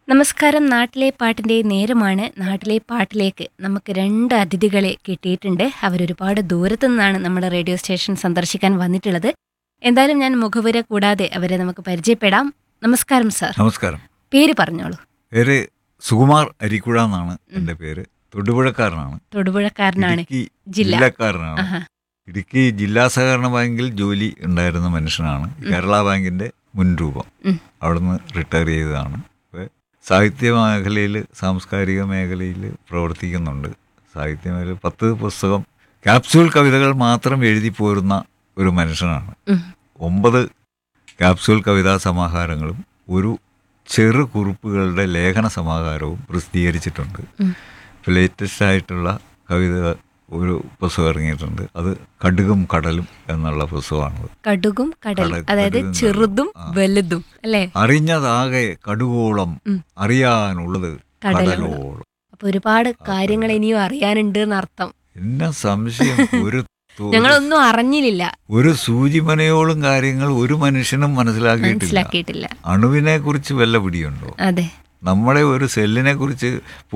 നമസ്കാരം നാട്ടിലെ പാട്ടിന്റെ നേരമാണ് നാട്ടിലെ പാട്ടിലേക്ക് നമുക്ക് രണ്ട് അതിഥികളെ കിട്ടിയിട്ടുണ്ട് അവരൊരുപാട് ദൂരത്തു നിന്നാണ് നമ്മുടെ റേഡിയോ സ്റ്റേഷൻ സന്ദർശിക്കാൻ വന്നിട്ടുള്ളത് എന്തായാലും ഞാൻ മുഖവുര കൂടാതെ അവരെ നമുക്ക് പരിചയപ്പെടാം നമസ്കാരം സാർ നമസ്കാരം പേര് പറഞ്ഞോളൂ പേര് സുകുമാർ അരിക്കുഴ എന്നാണ് എൻ്റെ പേര് തൊടുപുഴക്കാരനാണ് തൊടുപുഴക്കാരനാണ് ഇടുക്കി ജില്ല. ജില്ലക്കാരനാണ് ആഹാ ഇടുക്കി ജില്ലാ സഹകരണ ബാങ്കിൽ ജോലി ഉണ്ടായിരുന്ന മനുഷ്യനാണ് കേരള ബാങ്കിന്റെ മുൻ രൂപം ഉം. അവിടുന്ന് റിട്ടയർ ചെയ്തതാണ് ഇപ്പൊ സാഹിത്യ മേഖലയിൽ സാംസ്കാരിക മേഖലയിൽ പ്രവർത്തിക്കുന്നുണ്ട് സാഹിത്യ മേഖല പത്ത് പുസ്തകം ക്യാപ്സ്യൂൾ കവിതകൾ മാത്രം എഴുതി പോരുന്ന ഒരു മനുഷ്യനാണ് ഉം. ഒമ്പത് ക്യാപ്സ്യൂൾ കവിതാ സമാഹാരങ്ങളും ഒരു ചെറു കുറിപ്പുകളുടെ ലേഖന സമാഹാരവും പ്രസിദ്ധീകരിച്ചിട്ടുണ്ട് ഉം. ഇപ്പോൾ ലേറ്റസ്റ്റ് ആയിട്ടുള്ള കവിത ഒരു പുസ്തകം ഇറങ്ങിയിട്ടുണ്ട് അത് കടുകും കടലും എന്നുള്ള പുസ്തകമാണത് കടുകും കടലും കട- അതായത് കടുകും ചെറുതും ആ. വലുതും അല്ലേ അറിഞ്ഞതാകെ കടുകോളം ഉം. അറിയാനുള്ളത് കടലോളം. കടലോളം അപ്പൊ ഒരുപാട് കാര്യങ്ങൾ ഇനിയും അറിയാനുണ്ട് എന്നർത്ഥം എന്നെ സംശയം ഒരു തോ- ഞങ്ങളൊന്നും അറിഞ്ഞില്ല ഒരു സൂചിമനയോളം കാര്യങ്ങൾ ഒരു മനുഷ്യനും മനസ്സിലാക്കിയിട്ടില്ല മനസ്സിലാക്കിയിട്ടില്ല അണുവിനെ കുറിച്ച് വല്ല പിടിയുണ്ടോ അതെ നമ്മുടെ ഒരു സെല്ലിനെ കുറിച്ച്